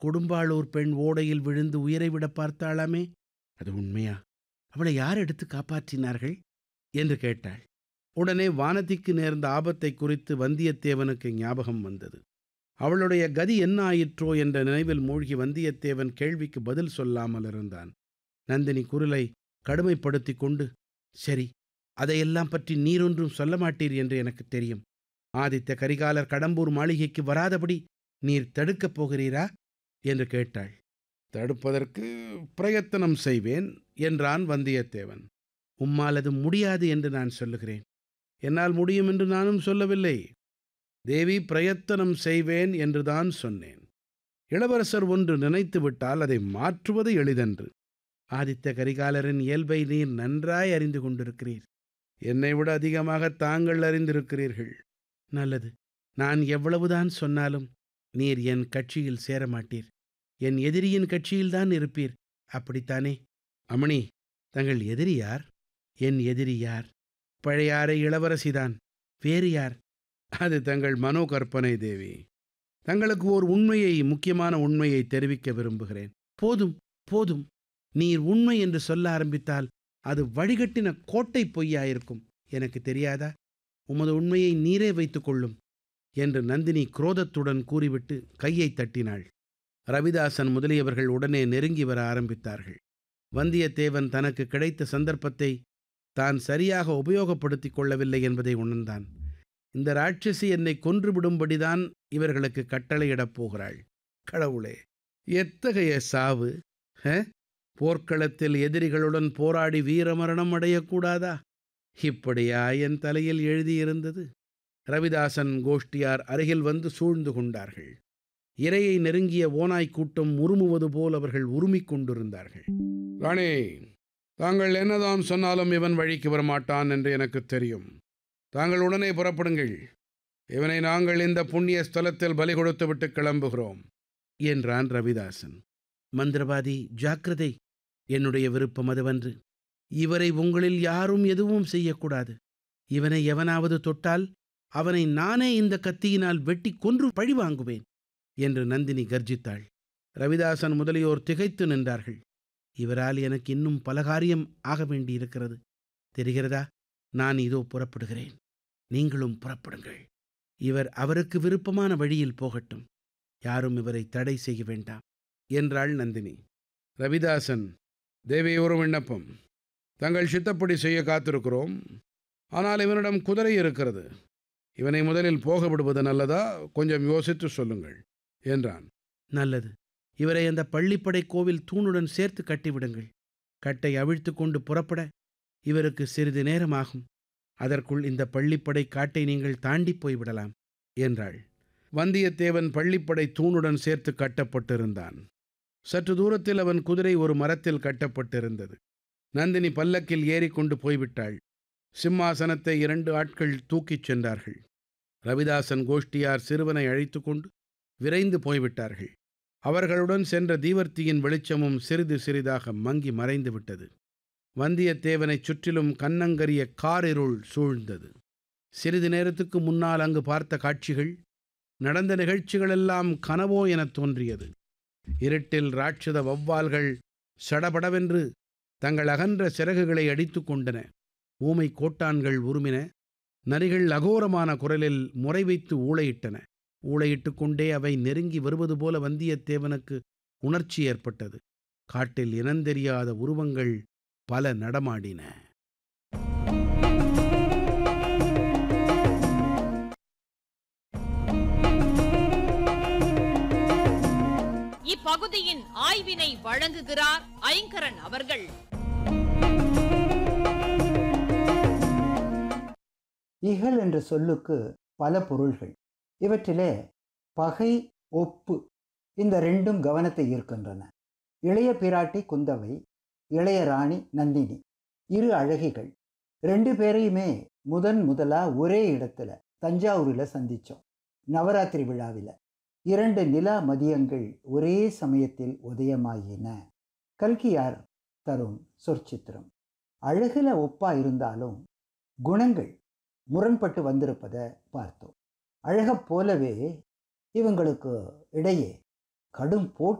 கொடும்பாளூர் பெண் ஓடையில் விழுந்து உயிரை விட பார்த்தாளாமே அது உண்மையா அவளை யார் எடுத்து காப்பாற்றினார்கள் என்று கேட்டாள் உடனே வானதிக்கு நேர்ந்த ஆபத்தை குறித்து வந்தியத்தேவனுக்கு ஞாபகம் வந்தது அவளுடைய கதி என்ன ஆயிற்றோ என்ற நினைவில் மூழ்கி வந்தியத்தேவன் கேள்விக்கு பதில் சொல்லாமல் இருந்தான் நந்தினி குரலை கடுமைப்படுத்தி கொண்டு சரி அதையெல்லாம் பற்றி நீரொன்றும் சொல்ல மாட்டீர் என்று எனக்கு தெரியும் ஆதித்த கரிகாலர் கடம்பூர் மாளிகைக்கு வராதபடி நீர் தடுக்கப் போகிறீரா என்று கேட்டாள் தடுப்பதற்கு பிரயத்தனம் செய்வேன் என்றான் வந்தியத்தேவன் உம்மால் அது முடியாது என்று நான் சொல்லுகிறேன் என்னால் முடியும் என்று நானும் சொல்லவில்லை தேவி பிரயத்தனம் செய்வேன் என்றுதான் சொன்னேன் இளவரசர் ஒன்று நினைத்து விட்டால் அதை மாற்றுவது எளிதன்று ஆதித்த கரிகாலரின் இயல்பை நீர் நன்றாய் அறிந்து கொண்டிருக்கிறீர் என்னை விட அதிகமாக தாங்கள் அறிந்திருக்கிறீர்கள் நல்லது நான் எவ்வளவுதான் சொன்னாலும் நீர் என் கட்சியில் சேர மாட்டீர் என் எதிரியின் கட்சியில்தான் இருப்பீர் அப்படித்தானே அமணி தங்கள் எதிரி யார் என் எதிரி யார் பழையாறை இளவரசிதான் வேறு யார் அது தங்கள் மனோ கற்பனை தேவி தங்களுக்கு ஓர் உண்மையை முக்கியமான உண்மையை தெரிவிக்க விரும்புகிறேன் போதும் போதும் நீர் உண்மை என்று சொல்ல ஆரம்பித்தால் அது வழிகட்டின கோட்டை பொய்யாயிருக்கும் எனக்கு தெரியாதா உமது உண்மையை நீரே வைத்துக் கொள்ளும் என்று நந்தினி குரோதத்துடன் கூறிவிட்டு கையை தட்டினாள் ரவிதாசன் முதலியவர்கள் உடனே நெருங்கி வர ஆரம்பித்தார்கள் வந்தியத்தேவன் தனக்கு கிடைத்த சந்தர்ப்பத்தை தான் சரியாக உபயோகப்படுத்திக் கொள்ளவில்லை என்பதை உணர்ந்தான் இந்த ராட்சசி என்னை கொன்றுவிடும்படிதான் இவர்களுக்கு கட்டளையிடப் போகிறாள் கடவுளே எத்தகைய சாவு ஹ போர்க்களத்தில் எதிரிகளுடன் போராடி வீரமரணம் அடையக்கூடாதா இப்படியா என் தலையில் எழுதியிருந்தது ரவிதாசன் கோஷ்டியார் அருகில் வந்து சூழ்ந்து கொண்டார்கள் இரையை நெருங்கிய ஓநாய் கூட்டம் உருமுவது போல் அவர்கள் உருமிக் கொண்டிருந்தார்கள் ராணே தாங்கள் என்னதான் சொன்னாலும் இவன் வழிக்கு வரமாட்டான் என்று எனக்கு தெரியும் தாங்கள் உடனே புறப்படுங்கள் இவனை நாங்கள் இந்த புண்ணிய ஸ்தலத்தில் பலி கொடுத்துவிட்டு கிளம்புகிறோம் என்றான் ரவிதாசன் மந்திரவாதி ஜாக்கிரதை என்னுடைய விருப்பம் அதுவன்று இவரை உங்களில் யாரும் எதுவும் செய்யக்கூடாது இவனை எவனாவது தொட்டால் அவனை நானே இந்த கத்தியினால் வெட்டி கொன்று பழி வாங்குவேன் என்று நந்தினி கர்ஜித்தாள் ரவிதாசன் முதலியோர் திகைத்து நின்றார்கள் இவரால் எனக்கு இன்னும் பல காரியம் ஆக வேண்டியிருக்கிறது தெரிகிறதா நான் இதோ புறப்படுகிறேன் நீங்களும் புறப்படுங்கள் இவர் அவருக்கு விருப்பமான வழியில் போகட்டும் யாரும் இவரை தடை செய்ய வேண்டாம் என்றாள் நந்தினி ரவிதாசன் தேவி ஒரு விண்ணப்பம் தங்கள் சித்தப்படி செய்ய காத்திருக்கிறோம் ஆனால் இவனிடம் குதிரை இருக்கிறது இவனை முதலில் போக விடுவது நல்லதா கொஞ்சம் யோசித்து சொல்லுங்கள் என்றான் நல்லது இவரை அந்த பள்ளிப்படை கோவில் தூணுடன் சேர்த்து கட்டிவிடுங்கள் கட்டை அவிழ்த்து கொண்டு புறப்பட இவருக்கு சிறிது நேரமாகும் அதற்குள் இந்த பள்ளிப்படை காட்டை நீங்கள் தாண்டி போய்விடலாம் என்றாள் வந்தியத்தேவன் பள்ளிப்படை தூணுடன் சேர்த்து கட்டப்பட்டிருந்தான் சற்று தூரத்தில் அவன் குதிரை ஒரு மரத்தில் கட்டப்பட்டிருந்தது நந்தினி பல்லக்கில் ஏறிக்கொண்டு போய்விட்டாள் சிம்மாசனத்தை இரண்டு ஆட்கள் தூக்கிச் சென்றார்கள் ரவிதாசன் கோஷ்டியார் சிறுவனை அழைத்து கொண்டு விரைந்து போய்விட்டார்கள் அவர்களுடன் சென்ற தீவர்த்தியின் வெளிச்சமும் சிறிது சிறிதாக மங்கி மறைந்து விட்டது வந்தியத்தேவனைச் சுற்றிலும் கன்னங்கரிய காரிருள் சூழ்ந்தது சிறிது நேரத்துக்கு முன்னால் அங்கு பார்த்த காட்சிகள் நடந்த நிகழ்ச்சிகளெல்லாம் கனவோ எனத் தோன்றியது இருட்டில் ராட்சத வௌவால்கள் சடபடவென்று தங்கள் அகன்ற சிறகுகளை அடித்து கொண்டன ஊமை கோட்டான்கள் உருமின நரிகள் அகோரமான குரலில் முறை வைத்து ஊளையிட்டன ஊளையிட்டு கொண்டே அவை நெருங்கி வருவது போல வந்தியத்தேவனுக்கு உணர்ச்சி ஏற்பட்டது காட்டில் இனந்தெரியாத உருவங்கள் பல நடமாடின இப்பகுதியின் ஆய்வினை வழங்குகிறார் ஐங்கரன் அவர்கள் இகல் என்ற சொல்லுக்கு பல பொருள்கள் இவற்றிலே பகை ஒப்பு இந்த ரெண்டும் கவனத்தை ஈர்க்கின்றன இளைய பிராட்டி குந்தவை இளைய ராணி நந்தினி இரு அழகிகள் ரெண்டு பேரையுமே முதன் முதலா ஒரே இடத்துல தஞ்சாவூரில் சந்திச்சோம் நவராத்திரி விழாவில் இரண்டு நிலா மதியங்கள் ஒரே சமயத்தில் உதயமாயின கல்கியார் தரும் சொற்சித்திரம் அழகுல ஒப்பா இருந்தாலும் குணங்கள் முரண்பட்டு வந்திருப்பதை பார்த்தோம் அழகப் போலவே இவங்களுக்கு இடையே கடும் போட்டி